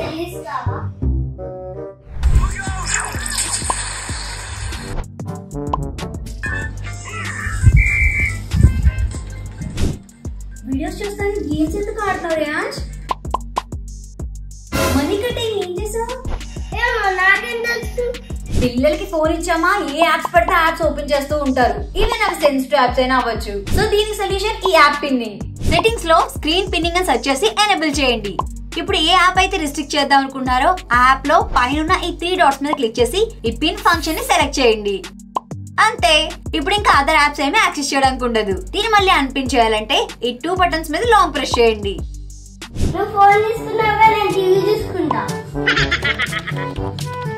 చెల్లిస్తావా videos చూస్తాను games ఎందుకు ఆడుతున్నావు రియాజ్ మనీ కట్టే ఏం చేసావు ఏమో నాకేం తెలుసు పిల్లలకి ఫోన్ ఇచ్చామా ఏ యాప్స్ పడితే యాప్స్ ఓపెన్ చేస్తూ ఉంటారు ఈవెన్ అవి సెన్సిటివ్ యాప్స్ అయినా అవ్వచ్చు సో దీనికి సొల్యూషన్ ఈ యాప్ పిన్నింగ్ సెట్టింగ్స్ లో స్క్రీన్ పిన్నింగ్ అని సెర్చ్ చేసి ఎనేబుల్ చేయండి ఇప్పుడు ఏ యాప్ అయితే రిస్ట్రిక్ట్ చేద్దాం అనుకున్నారో ఆ యాప్ లో పైన ఈ త్రీ డాట్స్ మీద క్లిక్ చేసి ఈ పిన్ ఫంక్షన్ ని సెలెక్ట్ చేయండి అంతే ఇప్పుడు ఇంకా అదర్ యాప్స్ ఏమీ యాక్సెస్ చేయడానికి ఉండదు దీన్ని మళ్ళీ అనిపించేయాలంటే ఈ టూ బటన్స్ మీద లాంగ్ ప్రెస్ చేయండి నువ్వు ఫోన్ తీసుకున్నావా నేను టీవీ చూసుకుంటా